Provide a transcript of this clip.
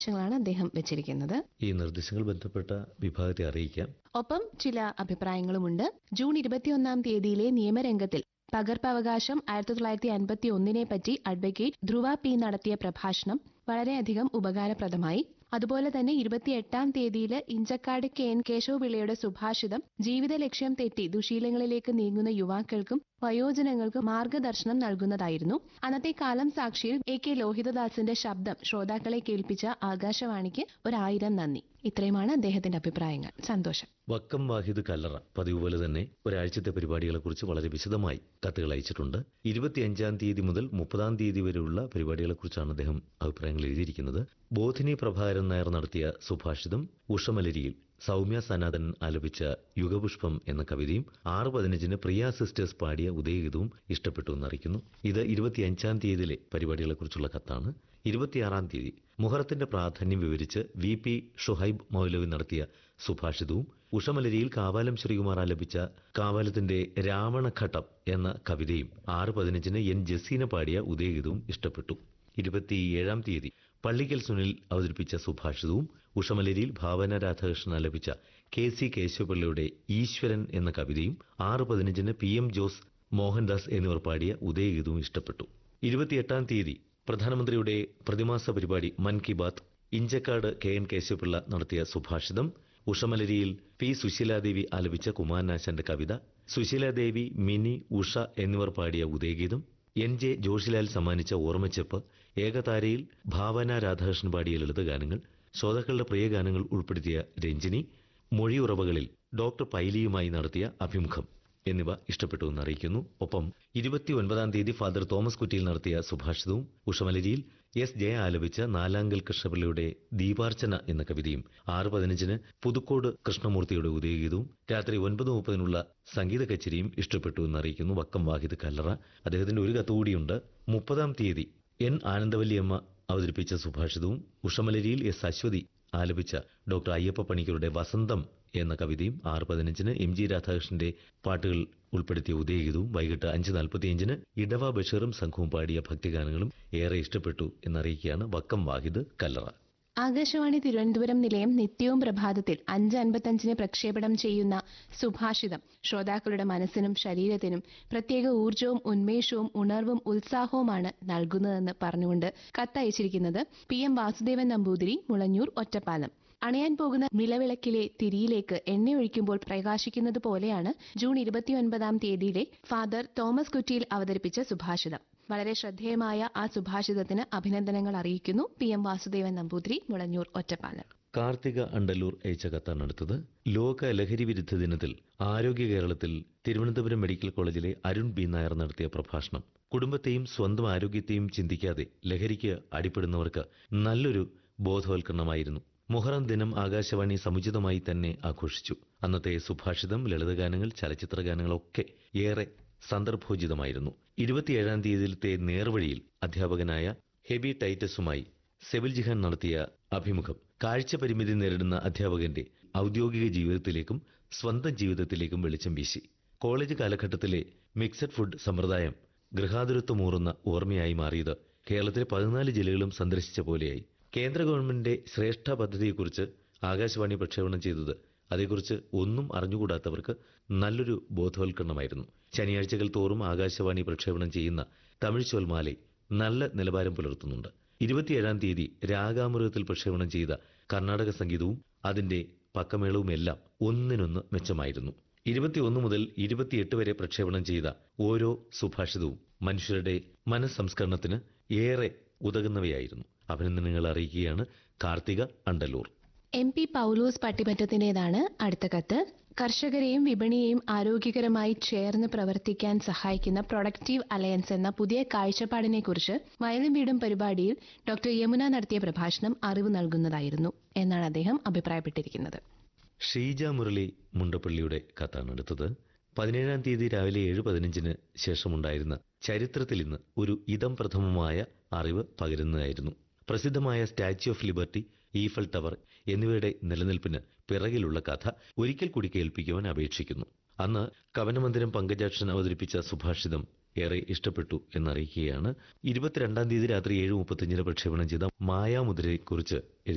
നിർദ്ദേശങ്ങളാണ് അദ്ദേഹം വെച്ചിരിക്കുന്നത് ഈ നിർദ്ദേശങ്ങൾ ബന്ധപ്പെട്ട വിഭാഗത്തെ അറിയിക്കാം ഒപ്പം ചില അഭിപ്രായങ്ങളുമുണ്ട് ജൂൺ ഇരുപത്തിയൊന്നാം തീയതിയിലെ നിയമരംഗത്തിൽ പകർപ്പവകാശം ആയിരത്തി തൊള്ളായിരത്തി അൻപത്തി ഒന്നിനെ പറ്റി അഡ്വക്കേറ്റ് ധ്രുവ പി നടത്തിയ പ്രഭാഷണം വളരെയധികം ഉപകാരപ്രദമായി അതുപോലെ തന്നെ ഇരുപത്തിയെട്ടാം തീയതിയിൽ ഇഞ്ചക്കാട് കെ എൻ കേശവപിള്ളയുടെ സുഭാഷിതം ജീവിത ലക്ഷ്യം തെറ്റി ദുശീലങ്ങളിലേക്ക് നീങ്ങുന്ന യുവാക്കൾക്കും വയോജനങ്ങൾക്കും മാർഗദർശനം നൽകുന്നതായിരുന്നു അന്നത്തെ കാലം സാക്ഷിയിൽ എ കെ ലോഹിതദാസിന്റെ ശബ്ദം ശ്രോതാക്കളെ കേൾപ്പിച്ച ആകാശവാണിക്ക് ഒരായിരം നന്ദി ഇത്രയുമാണ് അദ്ദേഹത്തിന്റെ അഭിപ്രായങ്ങൾ സന്തോഷം വക്കം വാഹിദ് കല്ലറ പതിവ് പോലെ തന്നെ ഒരാഴ്ചത്തെ പരിപാടികളെക്കുറിച്ച് വളരെ വിശദമായി കത്തുകൾ അയച്ചിട്ടുണ്ട് ഇരുപത്തിയഞ്ചാം തീയതി മുതൽ മുപ്പതാം തീയതി വരെയുള്ള പരിപാടികളെക്കുറിച്ചാണ് അദ്ദേഹം അഭിപ്രായങ്ങൾ എഴുതിയിരിക്കുന്നത് ബോധിനി പ്രഭാകരൻ നായർ നടത്തിയ സുഭാഷിതം ഉഷമലരിയിൽ സൗമ്യ സനാതൻ ആലപിച്ച യുഗപുഷ്പം എന്ന കവിതയും ആറ് പതിനഞ്ചിന് പ്രിയ സിസ്റ്റേഴ്സ് പാടിയ ഉദയഗീതവും ഇഷ്ടപ്പെട്ടു എന്നറിയിക്കുന്നു ഇത് ഇരുപത്തിയഞ്ചാം തീയതിയിലെ പരിപാടികളെക്കുറിച്ചുള്ള കത്താണ് ഇരുപത്തിയാറാം തീയതി മുഹറത്തിന്റെ പ്രാധാന്യം വിവരിച്ച് വി പി ഷുഹൈബ് മൗലവി നടത്തിയ സുഭാഷിതവും ഉഷമലരിയിൽ കാവാലം ശ്രീകുമാർ ആലപിച്ച കാവാലത്തിന്റെ രാവണഘട്ടം എന്ന കവിതയും ആറ് പതിനഞ്ചിന് എൻ ജസീന പാടിയ ഉദയഗീതവും ഇഷ്ടപ്പെട്ടു ഇരുപത്തിയേഴാം തീയതി പള്ളിക്കൽ സുനിൽ അവതരിപ്പിച്ച സുഭാഷിതവും ഉഷമലരിയിൽ ഭാവന രാധാകൃഷ്ണൻ ആലപിച്ച കെ സി കേശവപിള്ളയുടെ ഈശ്വരൻ എന്ന കവിതയും ആറ് പതിനഞ്ചിന് പി എം ജോസ് മോഹൻദാസ് എന്നിവർ പാടിയ ഉദയഗീതവും ഇഷ്ടപ്പെട്ടു ഇരുപത്തിയെട്ടാം തീയതി പ്രധാനമന്ത്രിയുടെ പ്രതിമാസ പരിപാടി മൻ കി ബാത്ത് ഇഞ്ചക്കാട് കെ എൻ കേശവപിള്ള നടത്തിയ സുഭാഷിതം ഉഷമലരിയിൽ പി സുശീലാദേവി ആലപിച്ച കുമാരനാശന്റെ കവിത സുശീലാദേവി മിനി ഉഷ എന്നിവർ പാടിയ ഉദയഗീതം എൻ ജെ ജോഷിലാൽ സമ്മാനിച്ച ഓർമ്മച്ചെപ്പ് ഏകതാരയിൽ ഭാവന രാധാകൃഷ്ണൻ പാടിയ ലളിതഗാനങ്ങൾ ശ്രോതാക്കളുടെ പ്രിയ ഗാനങ്ങൾ ഉൾപ്പെടുത്തിയ രഞ്ജിനി മൊഴിയുറവകളിൽ ഡോക്ടർ പൈലിയുമായി നടത്തിയ അഭിമുഖം എന്നിവ ഇഷ്ടപ്പെട്ടു എന്ന് അറിയിക്കുന്നു ഒപ്പം ഇരുപത്തിയൊൻപതാം തീയതി ഫാദർ തോമസ് കുറ്റിയിൽ നടത്തിയ സുഭാഷിതവും ഉഷമലരിയിൽ എസ് ജയ ആലപിച്ച നാലാങ്കൽ കൃഷ്ണപിള്ളയുടെ ദീപാർച്ചന എന്ന കവിതയും ആറ് പതിനഞ്ചിന് പുതുക്കോട് കൃഷ്ണമൂർത്തിയുടെ ഉദയഗീതവും രാത്രി ഒൻപത് മുപ്പതിനുള്ള സംഗീത കച്ചേരിയും ഇഷ്ടപ്പെട്ടു എന്ന് അറിയിക്കുന്നു വക്കം വാഹിദ് കല്ലറ അദ്ദേഹത്തിന്റെ ഒരു കത്തുകൂടിയുണ്ട് മുപ്പതാം തീയതി എൻ ആനന്ദവല്ലിയമ്മ അവതരിപ്പിച്ച സുഭാഷിതവും ഉഷമലരിയിൽ എസ് അശ്വതി ആലപിച്ച ഡോക്ടർ അയ്യപ്പ പണിക്കരുടെ വസന്തം എന്ന കവിതയും ആറ് പതിനഞ്ചിന് എം ജി രാധാകൃഷ്ണന്റെ പാട്ടുകൾ ഉൾപ്പെടുത്തിയ ഉദയഗീതവും വൈകിട്ട് അഞ്ച് നാൽപ്പത്തിയഞ്ചിന് ഇടവ ബഷീറും സംഘവും പാടിയ ഭക്തിഗാനങ്ങളും ഏറെ ഇഷ്ടപ്പെട്ടു എന്നറിയിക്കുകയാണ് വക്കം വാഹിദ് കല്ലറ ആകാശവാണി തിരുവനന്തപുരം നിലയം നിത്യവും പ്രഭാതത്തിൽ അഞ്ച് അൻപത്തഞ്ചിന് പ്രക്ഷേപണം ചെയ്യുന്ന സുഭാഷിതം ശ്രോതാക്കളുടെ മനസ്സിനും ശരീരത്തിനും പ്രത്യേക ഊർജവും ഉന്മേഷവും ഉണർവും ഉത്സാഹവുമാണ് നൽകുന്നതെന്ന് പറഞ്ഞുകൊണ്ട് കത്തയച്ചിരിക്കുന്നത് പി എം വാസുദേവൻ നമ്പൂതിരി മുളഞ്ഞൂർ ഒറ്റപ്പാലം അണയാൻ പോകുന്ന നിലവിളക്കിലെ തിരിയിലേക്ക് എണ്ണയൊഴിക്കുമ്പോൾ പ്രകാശിക്കുന്നത് പോലെയാണ് ജൂൺ ഇരുപത്തിയൊൻപതാം തീയതിയിലെ ഫാദർ തോമസ് കുറ്റിയിൽ അവതരിപ്പിച്ച സുഭാഷിതം വളരെ ശ്രദ്ധേയമായ ആ സുഭാഷിതത്തിന് അഭിനന്ദനങ്ങൾ അറിയിക്കുന്നു പി എം വാസുദേവൻ നമ്പൂതിരി മുളഞ്ഞൂർ ഒറ്റപ്പാലം കാർത്തിക അണ്ടല്ലൂർ അയച്ച കത്താണ് അടുത്തത് ലോക ലഹരി വിരുദ്ധ ദിനത്തിൽ ആരോഗ്യ കേരളത്തിൽ തിരുവനന്തപുരം മെഡിക്കൽ കോളേജിലെ അരുൺ ബി നായർ നടത്തിയ പ്രഭാഷണം കുടുംബത്തെയും സ്വന്തം ആരോഗ്യത്തെയും ചിന്തിക്കാതെ ലഹരിക്ക് അടിപ്പെടുന്നവർക്ക് നല്ലൊരു ബോധവൽക്കരണമായിരുന്നു മുഹറം ദിനം ആകാശവാണി സമുചിതമായി തന്നെ ആഘോഷിച്ചു അന്നത്തെ സുഭാഷിതം ലളിതഗാനങ്ങൾ ചലച്ചിത്ര ഗാനങ്ങളൊക്കെ ഏറെ സന്ദർഭോചിതമായിരുന്നു ഇരുപത്തിയേഴാം തീയതിയിലത്തെ നേർവഴിയിൽ അധ്യാപകനായ ഹെബി ടൈറ്റസുമായി സെവിൽ ജിഹാൻ നടത്തിയ അഭിമുഖം കാഴ്ച പരിമിതി നേരിടുന്ന അധ്യാപകന്റെ ഔദ്യോഗിക ജീവിതത്തിലേക്കും സ്വന്തം ജീവിതത്തിലേക്കും വെളിച്ചം വീശി കോളേജ് കാലഘട്ടത്തിലെ മിക്സഡ് ഫുഡ് സമ്പ്രദായം ഗൃഹാതുരത്വമൂറുന്ന ഓർമ്മയായി മാറിയത് കേരളത്തിലെ പതിനാല് ജില്ലകളും സന്ദർശിച്ച പോലെയായി കേന്ദ്ര ഗവൺമെന്റിന്റെ ശ്രേഷ്ഠ പദ്ധതിയെക്കുറിച്ച് ആകാശവാണി പ്രക്ഷേപണം ചെയ്തത് അതേക്കുറിച്ച് ഒന്നും അറിഞ്ഞുകൂടാത്തവർക്ക് നല്ലൊരു ബോധവൽക്കരണമായിരുന്നു ശനിയാഴ്ചകൾ തോറും ആകാശവാണി പ്രക്ഷേപണം ചെയ്യുന്ന തമിഴ് ചൊൽമാലെ നല്ല നിലവാരം പുലർത്തുന്നുണ്ട് ഇരുപത്തിയേഴാം തീയതി രാഗാമൃതത്തിൽ പ്രക്ഷേപണം ചെയ്ത കർണാടക സംഗീതവും അതിന്റെ പക്കമേളവുമെല്ലാം ഒന്നിനൊന്ന് മെച്ചമായിരുന്നു ഇരുപത്തിയൊന്ന് മുതൽ ഇരുപത്തിയെട്ട് വരെ പ്രക്ഷേപണം ചെയ്ത ഓരോ സുഭാഷിതവും മനുഷ്യരുടെ മനസ്സംസ്കരണത്തിന് ഏറെ ഉതകുന്നവയായിരുന്നു അഭിനന്ദനങ്ങൾ അറിയിക്കുകയാണ് കാർത്തിക അണ്ടലൂർ എം പി പൗലോസ് പട്ടിമറ്റത്തിന്റേതാണ് അടുത്ത കത്ത് കർഷകരെയും വിപണിയെയും ആരോഗ്യകരമായി ചേർന്ന് പ്രവർത്തിക്കാൻ സഹായിക്കുന്ന പ്രൊഡക്റ്റീവ് അലയൻസ് എന്ന പുതിയ കാഴ്ചപ്പാടിനെക്കുറിച്ച് വയലും വീടും പരിപാടിയിൽ ഡോക്ടർ യമുന നടത്തിയ പ്രഭാഷണം അറിവ് നൽകുന്നതായിരുന്നു എന്നാണ് അദ്ദേഹം അഭിപ്രായപ്പെട്ടിരിക്കുന്നത് ഷീജ മുരളി മുണ്ടപ്പള്ളിയുടെ കത്താണ് എടുത്തത് പതിനേഴാം തീയതി രാവിലെ ഏഴ് പതിനഞ്ചിന് ശേഷമുണ്ടായിരുന്ന ചരിത്രത്തിൽ ഇന്ന് ഒരു ഇതം പ്രഥമമായ അറിവ് പകരുന്നതായിരുന്നു പ്രസിദ്ധമായ Statue of Liberty Eiffel Tower എന്നിവയുടെ നിലനിൽപ്പിന് പിറകിലുള്ള കഥ ഒരിക്കൽ കൂടി കേൾപ്പിക്കുവാൻ അപേക്ഷിക്കുന്നു അന്ന് കവനമന്ദിരം പങ്കജാക്ഷൻ അവതരിപ്പിച്ച സുഭാഷിതം ഏറെ ഇഷ്ടപ്പെട്ടു എന്നറിയിക്കുകയാണ് ഇരുപത്തിരണ്ടാം തീയതി രാത്രി ഏഴ് മുപ്പത്തിയഞ്ചിന് പ്രക്ഷേപണം ചെയ്ത മായാമുദ്രയെക്കുറിച്ച്